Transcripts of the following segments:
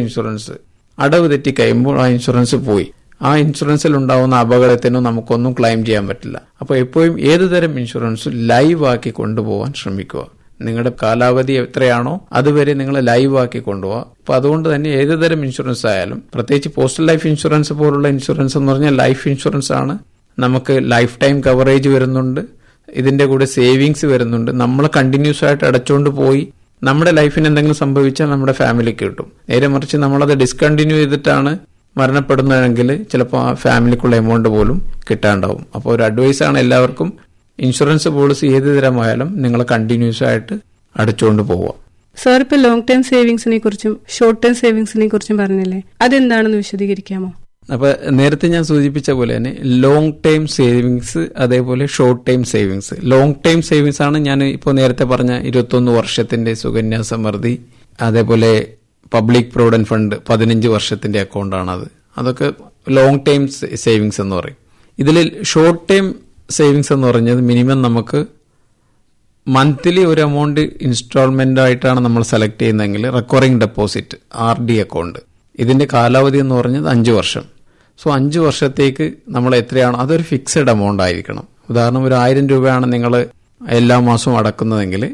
insurance അടവ് തെറ്റി കഴിയുമ്പോൾ ആ ഇൻഷുറൻസ് പോയി ആ ഇൻഷുറൻസിൽ ഉണ്ടാവുന്ന അപകടത്തിനോ നമുക്കൊന്നും ക്ലെയിം ചെയ്യാൻ പറ്റില്ല അപ്പോൾ എപ്പോഴും ഏത് തരം ഇൻഷുറൻസും ലൈവ് ആക്കി കൊണ്ടുപോകാൻ ശ്രമിക്കുക നിങ്ങളുടെ കാലാവധി എത്രയാണോ അതുവരെ നിങ്ങൾ ലൈവ് ആക്കി കൊണ്ടുപോകുക അപ്പൊ അതുകൊണ്ട് തന്നെ ഏത് തരം ഇൻഷുറൻസ് ആയാലും പ്രത്യേകിച്ച് പോസ്റ്റൽ ലൈഫ് ഇൻഷുറൻസ് പോലുള്ള ഇൻഷുറൻസ് എന്ന് പറഞ്ഞാൽ ലൈഫ് ഇൻഷുറൻസ് ആണ് നമുക്ക് ലൈഫ് ടൈം കവറേജ് വരുന്നുണ്ട് ഇതിന്റെ കൂടെ സേവിങ്സ് വരുന്നുണ്ട് നമ്മൾ കണ്ടിന്യൂസ് ആയിട്ട് അടച്ചുകൊണ്ട് പോയി നമ്മുടെ ലൈഫിന് എന്തെങ്കിലും സംഭവിച്ചാൽ നമ്മുടെ ഫാമിലിക്ക് കിട്ടും നേരെ മറിച്ച് നമ്മളത് ഡിസ്കണ്ടിന്യൂ ചെയ്തിട്ടാണ് മരണപ്പെടുന്നതെങ്കിൽ ചിലപ്പോൾ ആ ഫാമിലിക്കുള്ള എമൗണ്ട് പോലും കിട്ടാണ്ടാവും അപ്പോൾ ഒരു അഡ്വൈസ് ആണ് എല്ലാവർക്കും ഇൻഷുറൻസ് പോളിസി ഏത് തരമായാലും നിങ്ങൾ കണ്ടിന്യൂസ് ആയിട്ട് അടച്ചുകൊണ്ട് പോവുക സാർ ഇപ്പൊ ലോങ് ടേം സേവിങ്സിനെ കുറിച്ചും ഷോർട്ട് ടേം സേവിങ്സിനെ കുറിച്ചും പറഞ്ഞില്ലേ അതെന്താണെന്ന് വിശദീകരിക്കാമോ അപ്പൊ നേരത്തെ ഞാൻ സൂചിപ്പിച്ച പോലെ തന്നെ ലോങ് ടൈം സേവിങ്സ് അതേപോലെ short time savings long time savings ആണ് ഞാൻ ഇപ്പോൾ നേരത്തെ പറഞ്ഞ ഇരുപത്തൊന്ന് വർഷത്തിന്റെ സുകന്യ സമൃദ്ധി അതേപോലെ പബ്ലിക് പ്രൊവിഡന്റ് ഫണ്ട് പതിനഞ്ച് വർഷത്തിന്റെ അക്കൗണ്ടാണത് അതൊക്കെ ലോങ് ടൈം സേവിങ്സ് എന്ന് പറയും ഇതിൽ ഷോർട്ട് ടൈം സേവിങ്സ് എന്ന് പറഞ്ഞത് മിനിമം നമുക്ക് മന്ത്ലി ഒരു എമൗണ്ട് ഇൻസ്റ്റാൾമെന്റ് ആയിട്ടാണ് നമ്മൾ സെലക്ട് ചെയ്യുന്നതെങ്കിൽ recurring deposit R D account ഇതിന്റെ കാലാവധി എന്ന് പറഞ്ഞത് അഞ്ച് വർഷം സോ അഞ്ച് വർഷത്തേക്ക് നമ്മൾ എത്രയാണോ അതൊരു ഫിക്സഡ് എമൗണ്ട് ആയിരിക്കണം ഉദാഹരണം ഒരു ആയിരം രൂപയാണ് നിങ്ങൾ എല്ലാ മാസവും അടക്കുന്നതെങ്കിൽ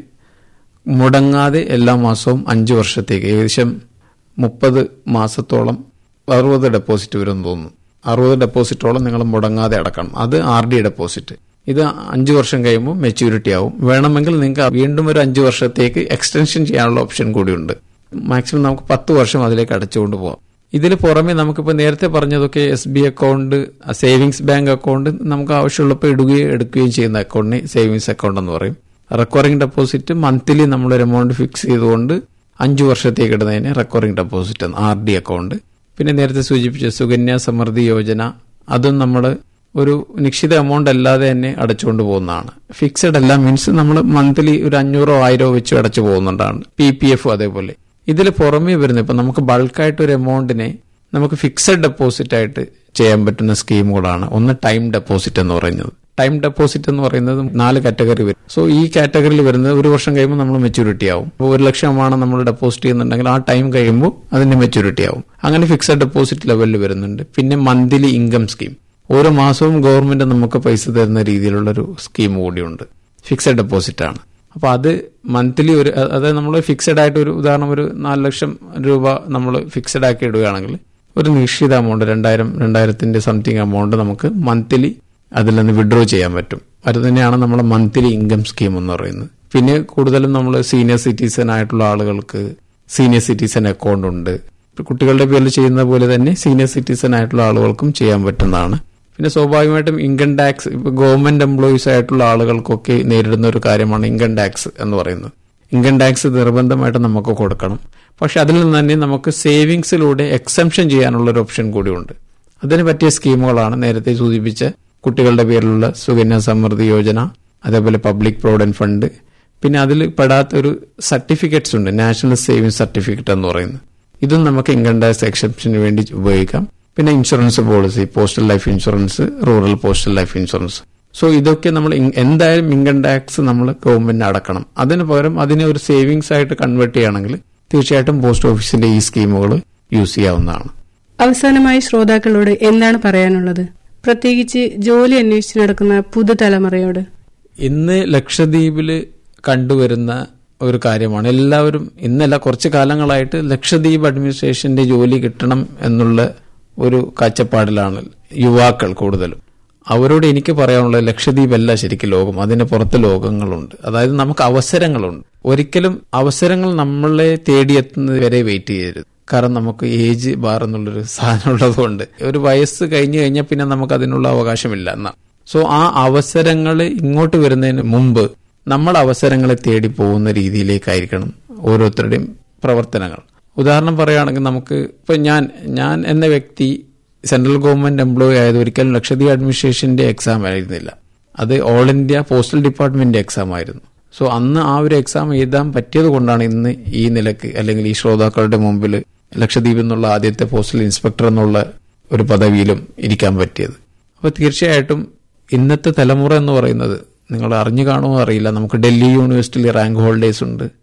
മുടങ്ങാതെ എല്ലാ മാസവും അഞ്ച് വർഷത്തേക്ക് ഏകദേശം മുപ്പത് മാസത്തോളം അറുപത് ഡെപ്പോസിറ്റ് വരും തോന്നുന്നു അറുപത് ഡെപ്പോസിറ്റോളം നിങ്ങൾ മുടങ്ങാതെ അടക്കണം അത് ആർ ഡി ഡെപ്പോസിറ്റ് ഇത് അഞ്ച് വർഷം കഴിയുമ്പോൾ മെച്യൂരിറ്റി ആവും വേണമെങ്കിൽ നിങ്ങൾക്ക് വീണ്ടും ഒരു അഞ്ച് വർഷത്തേക്ക് എക്സ്റ്റൻഷൻ ചെയ്യാനുള്ള ഓപ്ഷൻ കൂടിയുണ്ട് മാക്സിമം നമുക്ക് പത്ത് വർഷം അതിലേക്ക് അടച്ചുകൊണ്ട് പോകാം ഇതിൽ പുറമെ നമുക്കിപ്പോൾ നേരത്തെ പറഞ്ഞതൊക്കെ S B account savings bank account നമുക്ക് ആവശ്യമുള്ളപ്പോൾ ഇടുകയും എടുക്കുകയും ചെയ്യുന്ന അക്കൗണ്ടിനെ സേവിങ്സ് അക്കൗണ്ട് എന്ന് പറയും റെക്കറിംഗ് ഡെപ്പോസിറ്റ് മന്ത്ലി നമ്മളൊരു എമൗണ്ട് ഫിക്സ് ചെയ്തുകൊണ്ട് അഞ്ചു വർഷത്തേക്ക് ഇടുന്നതിന് recurring deposit R D account പിന്നെ നേരത്തെ സൂചിപ്പിച്ച സുകന്യ സമൃദ്ധി യോജന അതും നമ്മൾ ഒരു നിശ്ചിത എമൗണ്ട് അല്ലാതെ തന്നെ അടച്ചുകൊണ്ട് പോകുന്നതാണ് ഫിക്സഡ് അല്ല മീൻസ് നമ്മൾ മന്ത്ലി ഒരു അഞ്ഞൂറോ ആയിരോ വെച്ച് അടച്ചു പോകുന്നുണ്ടാണ് പി പി എഫ് അതേപോലെ ഇതിൽ പുറമേ വരുന്നത് ഇപ്പം നമുക്ക് ബൾക്കായിട്ട് ഒരു എമൗണ്ടിനെ നമുക്ക് ഫിക്സഡ് ഡെപ്പോസിറ്റ് ആയിട്ട് ചെയ്യാൻ പറ്റുന്ന സ്കീമുകളാണ് ഒന്ന് ടൈം ഡെപ്പോസിറ്റ് എന്ന് പറയുന്നത് ടൈം ഡെപ്പോസിറ്റ് എന്ന് പറയുന്നത് നാല് കാറ്റഗറി വരും സോ ഈ കാറ്റഗറിയിൽ വരുന്നത് ഒരു വർഷം കഴിയുമ്പോൾ നമ്മൾ മെച്യൂരിറ്റി ആവും ഇപ്പോൾ ഒരു ലക്ഷമാണ് നമ്മൾ ഡെപ്പോസിറ്റ് ചെയ്യുന്നുണ്ടെങ്കിൽ ആ ടൈം കഴിയുമ്പോൾ അതിന്റെ മെച്യൂരിറ്റി ആവും അങ്ങനെ ഫിക്സഡ് ഡെപ്പോസിറ്റ് ലെവലിൽ വരുന്നുണ്ട് പിന്നെ മന്ത്ലി ഇൻകം സ്കീം ഓരോ മാസവും ഗവൺമെന്റ് നമുക്ക് പൈസ തരുന്ന രീതിയിലുള്ള ഒരു സ്കീം കൂടിയുണ്ട് ഫിക്സഡ് ഡെപ്പോസിറ്റ് ആണ് അപ്പൊ അത് മന്ത്ലി ഒരു അതായത് നമ്മൾ ഫിക്സഡ് ആയിട്ട് ഒരു ഉദാഹരണം ഒരു നാല് ലക്ഷം രൂപ നമ്മൾ ഫിക്സഡ് ആക്കി ഇടുകയാണെങ്കിൽ ഒരു നിശ്ചിത എമൗണ്ട് രണ്ടായിരം രണ്ടായിരത്തിന്റെ സംതിങ് എമൗണ്ട് നമുക്ക് മന്ത്ലി അതിൽ നിന്ന് വിഡ്രോ ചെയ്യാൻ പറ്റും അത് തന്നെയാണ് നമ്മുടെ മന്ത്ലി ഇൻകം സ്കീം എന്ന് പറയുന്നത് പിന്നെ കൂടുതലും നമ്മൾ സീനിയർ സിറ്റിസൺ ആയിട്ടുള്ള ആളുകൾക്ക് സീനിയർ സിറ്റിസൺ അക്കൗണ്ട് ഉണ്ട് കുട്ടികളുടെ പേരിൽ ചെയ്യുന്ന പോലെ തന്നെ സീനിയർ സിറ്റിസൺ ആയിട്ടുള്ള ആളുകൾക്കും ചെയ്യാൻ പറ്റുന്നതാണ് പിന്നെ സ്വാഭാവികമായിട്ടും ഇൻകം ടാക്സ് ഇപ്പൊ ഗവൺമെന്റ് എംപ്ലോയീസ് ആയിട്ടുള്ള ആളുകൾക്കൊക്കെ നേരിടുന്ന ഒരു കാര്യമാണ് ഇൻകം ടാക്സ് എന്ന് പറയുന്നത് ഇൻകം ടാക്സ് നിർബന്ധമായിട്ട് നമുക്ക് കൊടുക്കണം പക്ഷെ അതിൽ നിന്ന് തന്നെ നമുക്ക് സേവിങ്സിലൂടെ എക്സംഷൻ ചെയ്യാനുള്ള ഒരു ഓപ്ഷൻ കൂടിയുണ്ട് അതിന് പറ്റിയ സ്കീമുകളാണ് നേരത്തെ സൂചിപ്പിച്ച കുട്ടികളുടെ പേരിലുള്ള സുകന്യ സമൃദ്ധി യോജന അതേപോലെ പബ്ലിക് പ്രൊവിഡന്റ് ഫണ്ട് പിന്നെ അതിൽ പെടാത്തൊരു സർട്ടിഫിക്കറ്റ്സ് ഉണ്ട് നാഷണൽ സേവിങ്സ് സർട്ടിഫിക്കറ്റ് എന്ന് പറയുന്നത് ഇതും നമുക്ക് ഇൻകം ടാക്സ് എക്സംഷന് വേണ്ടി ഉപയോഗിക്കാം പിന്നെ insurance policy postal life insurance rural postal life insurance so ഇതൊക്കെ നമ്മൾ എന്തായാലും ഇൻകം ടാക്സ് നമ്മൾ ഗവൺമെന്റിന് അടക്കണം അതിന് പകരം അതിനെ ഒരു സേവിങ്സ് ആയിട്ട് കൺവേർട്ട് ചെയ്യുകയാണെങ്കിൽ തീർച്ചയായിട്ടും പോസ്റ്റ് ഓഫീസിന്റെ ഈ സ്കീമുകൾ യൂസ് ചെയ്യാവുന്നതാണ് അവസാനമായി ശ്രോതാക്കളോട് എന്താണ് പറയാനുള്ളത് പ്രത്യേകിച്ച് ജോലി അന്വേഷിച്ച് നടക്കുന്ന പുതുതലമുറയോട് ഇന്ന് ലക്ഷദ്വീപില് കണ്ടുവരുന്ന ഒരു കാര്യമാണ് എല്ലാവരും ഇന്നല്ല കുറച്ച് കാലങ്ങളായിട്ട് ലക്ഷദ്വീപ് അഡ്മിനിസ്ട്രേഷന്റെ ജോലി കിട്ടണം എന്നുള്ള ഒരു കാഴ്ചപ്പാടിലാണ് യുവാക്കൾ കൂടുതലും അവരോട് എനിക്ക് പറയാനുള്ളത് ലക്ഷദ്വീപ് അല്ല ശരിക്കും ലോകം അതിന് പുറത്ത് ലോകങ്ങളുണ്ട് അതായത് നമുക്ക് അവസരങ്ങളുണ്ട് ഒരിക്കലും അവസരങ്ങൾ നമ്മളെ തേടിയെത്തുന്നത് വരെ വെയിറ്റ് ചെയ്യരുത് കാരണം നമുക്ക് ഏജ് ബാർ എന്നുള്ളൊരു സാധനം ഉള്ളതുകൊണ്ട് ഒരു വയസ്സ് കഴിഞ്ഞു കഴിഞ്ഞാൽ പിന്നെ നമുക്ക് അതിനുള്ള അവകാശമില്ല എന്നാ സോ ആ അവസരങ്ങൾ ഇങ്ങോട്ട് വരുന്നതിന് മുമ്പ് നമ്മൾ അവസരങ്ങളെ തേടി പോകുന്ന രീതിയിലേക്കായിരിക്കണം ഓരോരുത്തരുടെയും പ്രവർത്തനങ്ങൾ ഉദാഹരണം പറയുകയാണെങ്കിൽ നമുക്ക് ഇപ്പൊ ഞാൻ ഞാൻ എന്ന വ്യക്തി സെൻട്രൽ ഗവൺമെന്റ് എംപ്ലോയി ആയത് ഒരിക്കലും ലക്ഷദ്വീപ് അഡ്മിനിസ്ട്രേഷന്റെ എക്സാം ആയിരുന്നില്ല അത് all India postal department exam ആയിരുന്നു സോ അന്ന് ആ ഒരു എക്സാം എഴുതാൻ പറ്റിയത് കൊണ്ടാണ് ഇന്ന് ഈ നിലക്ക് അല്ലെങ്കിൽ ഈ ശ്രോതാക്കളുടെ മുമ്പിൽ ലക്ഷദ്വീപ് എന്നുള്ള ആദ്യത്തെ പോസ്റ്റൽ ഇൻസ്പെക്ടർ എന്നുള്ള ഒരു പദവിയിലും ഇരിക്കാൻ പറ്റിയത് അപ്പോൾ തീർച്ചയായിട്ടും ഇന്നത്തെ തലമുറ എന്ന് പറയുന്നത് നിങ്ങൾ അറിഞ്ഞു കാണുമോ അറിയില്ല നമുക്ക് ഡൽഹി യൂണിവേഴ്സിറ്റിയിൽ റാങ്ക് ഹോൾഡേഴ്സ് ഉണ്ട്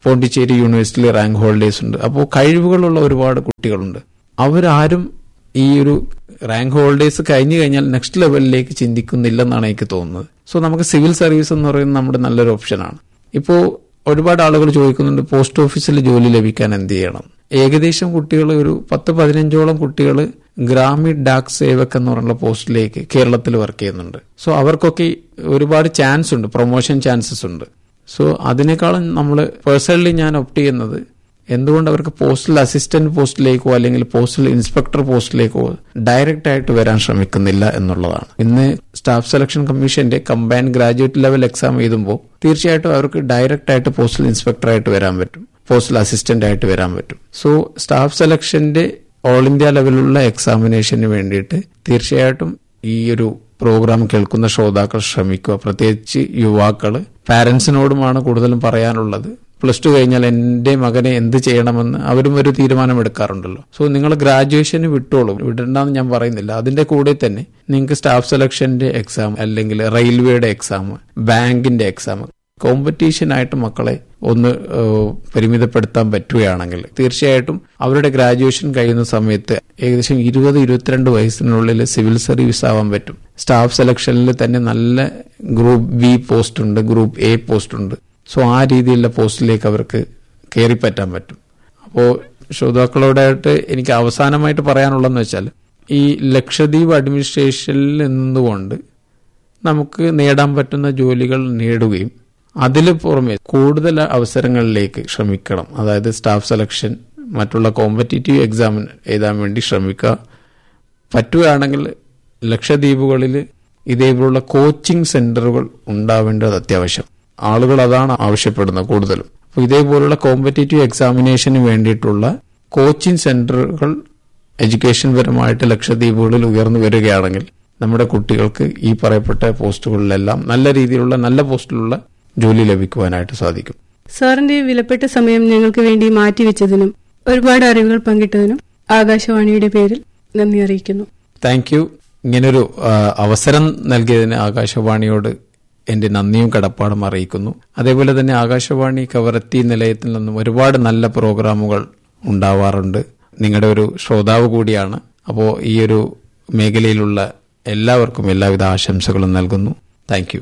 പോണ്ടിച്ചേരി യൂണിവേഴ്സിറ്റിയിൽ റാങ്ക് ഹോൾഡേഴ്സ് ഉണ്ട് അപ്പോൾ കഴിവുകളുള്ള ഒരുപാട് കുട്ടികളുണ്ട് അവരാരും ഈ ഒരു റാങ്ക് ഹോൾഡേഴ്സ് കഴിഞ്ഞു കഴിഞ്ഞാൽ നെക്സ്റ്റ് ലെവലിലേക്ക് ചിന്തിക്കുന്നില്ലെന്നാണ് എനിക്ക് തോന്നുന്നത് സോ നമുക്ക് സിവിൽ സർവീസ് എന്ന് പറയുന്നത് നമ്മുടെ നല്ലൊരു ഓപ്ഷനാണ് ഇപ്പോൾ ഒരുപാട് ആളുകൾ ചോദിക്കുന്നുണ്ട് പോസ്റ്റ് ഓഫീസിൽ ജോലി ലഭിക്കാൻ എന്ത് ചെയ്യണം ഏകദേശം കുട്ടികൾ ഒരു പത്ത് പതിനഞ്ചോളം കുട്ടികൾ ഗ്രാമീൺ ഡാക് സേവക് എന്ന് പറയുന്ന പോസ്റ്റിലേക്ക് കേരളത്തിൽ വർക്ക് ചെയ്യുന്നുണ്ട് സോ അവർക്കൊക്കെ ഒരുപാട് ചാൻസ് ഉണ്ട് പ്രൊമോഷൻ ചാൻസസ് ഉണ്ട് സോ അതിനേക്കാളും നമ്മൾ പേഴ്സണലി ഞാൻ ഒപ്റ്റ് ചെയ്യുന്നത് എന്തുകൊണ്ട് അവർക്ക് പോസ്റ്റൽ അസിസ്റ്റന്റ് പോസ്റ്റിലേക്കോ അല്ലെങ്കിൽ പോസ്റ്റൽ ഇൻസ്പെക്ടർ പോസ്റ്റിലേക്കോ ഡയറക്റ്റ് ആയിട്ട് വരാൻ ശ്രമിക്കുന്നില്ല എന്നുള്ളതാണ് ഇന്ന് സ്റ്റാഫ് സെലക്ഷൻ കമ്മീഷന്റെ കമ്പൈൻ ഗ്രാജുവേറ്റ് ലെവൽ എക്സാം എഴുതുമ്പോൾ തീർച്ചയായിട്ടും അവർക്ക് ഡയറക്റ്റ് ആയിട്ട് പോസ്റ്റൽ ഇൻസ്പെക്ടർ ആയിട്ട് വരാൻ പറ്റും പോസ്റ്റൽ അസിസ്റ്റന്റ് ആയിട്ട് വരാൻ പറ്റും സോ സ്റ്റാഫ് സെലക്ഷന്റെ ഓൾ ഇന്ത്യ ലെവലിലുള്ള എക്സാമിനേഷന് വേണ്ടിയിട്ട് തീർച്ചയായിട്ടും ഈ ഒരു പ്രോഗ്രാം കേൾക്കുന്ന ശ്രോതാക്കൾ ശ്രമിക്കുക പ്രത്യേകിച്ച് യുവാക്കൾ പാരന്റ്സിനോടുമാണ് കൂടുതലും പറയാനുള്ളത് പ്ലസ് ടു കഴിഞ്ഞാൽ എൻ്റെ മകനെ എന്ത് ചെയ്യണമെന്ന് അവരും ഒരു തീരുമാനം എടുക്കാറുണ്ടല്ലോ സോ നിങ്ങൾ ഗ്രാജുവേഷന് വിട്ടോളൂ വിടണ്ടെന്ന് ഞാൻ പറയുന്നില്ല അതിന്റെ കൂടെ തന്നെ നിങ്ങൾക്ക് സ്റ്റാഫ് സെലക്ഷന്റെ എക്സാം അല്ലെങ്കിൽ റെയിൽവേയുടെ എക്സാം ബാങ്കിന്റെ എക്സാം കോമ്പറ്റീഷനായിട്ട് മക്കളെ ഒന്ന് ഏഹ്, പരിമിതപ്പെടുത്താൻ പറ്റുകയാണെങ്കിൽ തീർച്ചയായിട്ടും അവരുടെ ഗ്രാജുവേഷൻ കഴിയുന്ന സമയത്ത് ഏകദേശം ഇരുപത് ഇരുപത്തിരണ്ട് വയസ്സിനുള്ളിൽ സിവിൽ സർവീസ് ആവാൻ പറ്റും സ്റ്റാഫ് സെലക്ഷനിൽ തന്നെ നല്ല ഗ്രൂപ്പ് ബി പോസ്റ്റ് ഉണ്ട് ഗ്രൂപ്പ് എ പോസ്റ്റ് ഉണ്ട് സോ ആ രീതിയിലുള്ള പോസ്റ്റിലേക്ക് അവർക്ക് കയറിപ്പറ്റാൻ പറ്റും അപ്പോൾ ശ്രോതാക്കളോടായിട്ട് എനിക്ക് അവസാനമായിട്ട് പറയാനുള്ളതെന്ന് വെച്ചാൽ ഈ ലക്ഷദ്വീപ് അഡ്മിനിസ്ട്രേഷനിൽ നിന്നുകൊണ്ട് നമുക്ക് നേടാൻ പറ്റുന്ന ജോലികൾ നേടുകയും അതിൽ പുറമെ കൂടുതൽ അവസരങ്ങളിലേക്ക് ശ്രമിക്കണം അതായത് സ്റ്റാഫ് സെലക്ഷൻ മറ്റുള്ള കോമ്പറ്റേറ്റീവ് എക്സാം എഴുതാൻ വേണ്ടി ശ്രമിക്കുക പറ്റുകയാണെങ്കിൽ ലക്ഷദ്വീപുകളിൽ ഇതേപോലുള്ള കോച്ചിങ് സെന്ററുകൾ ഉണ്ടാവേണ്ടത് അത്യാവശ്യം ആളുകൾ അതാണ് ആവശ്യപ്പെടുന്നത് കൂടുതലും അപ്പോൾ ഇതേപോലുള്ള കോമ്പറ്റേറ്റീവ് എക്സാമിനേഷന് വേണ്ടിയിട്ടുള്ള കോച്ചിങ് സെന്ററുകൾ എഡ്യൂക്കേഷൻ പരമായിട്ട് ലക്ഷദ്വീപുകളിൽ ഉയർന്നു വരികയാണെങ്കിൽ നമ്മുടെ കുട്ടികൾക്ക് ഈ പറയപ്പെട്ട പോസ്റ്റുകളിലെല്ലാം നല്ല രീതിയിലുള്ള നല്ല പോസ്റ്റിലുള്ള ജോലി ലഭിക്കുവാനായിട്ട് സാധിക്കും സാറിന്റെ വിലപ്പെട്ട സമയം ഞങ്ങൾക്ക് വേണ്ടി മാറ്റിവെച്ചതിനും ഒരുപാട് അറിവുകൾ പങ്കിട്ടതിനും ആകാശവാണിയുടെ പേരിൽ നന്ദി അറിയിക്കുന്നു താങ്ക് യു ഇങ്ങനൊരു ആ, അവസരം നൽകിയതിന് ആകാശവാണിയോട് എന്റെ നന്ദിയും കടപ്പാടും അറിയിക്കുന്നു അതേപോലെ തന്നെ ആകാശവാണി കവരത്തി നിലയത്തിൽ നിന്നും ഒരുപാട് നല്ല പ്രോഗ്രാമുകൾ ഉണ്ടാവാറുണ്ട് നിങ്ങളുടെ ഒരു ശ്രോതാവ് കൂടിയാണ് അപ്പോൾ ഈ ഒരു മേഖലയിലുള്ള എല്ലാവർക്കും എല്ലാവിധ ആശംസകളും നൽകുന്നു താങ്ക് യു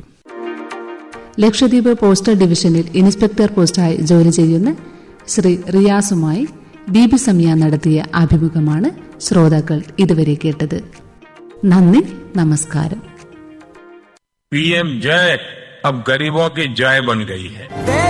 ലക്ഷദ്വീപ് പോസ്റ്റൽ ഡിവിഷനിൽ ഇൻസ്പെക്ടർ പോസ്റ്റായി ജോലി ചെയ്യുന്ന ശ്രീ റിയാസുമായി ബി ബി സമയ നടത്തിയ അഭിമുഖമാണ് ശ്രോതാക്കൾ ഇതുവരെ കേട്ടത് നന്ദി നമസ്കാരം पीएम जय अब गरीबों की जय बन गई है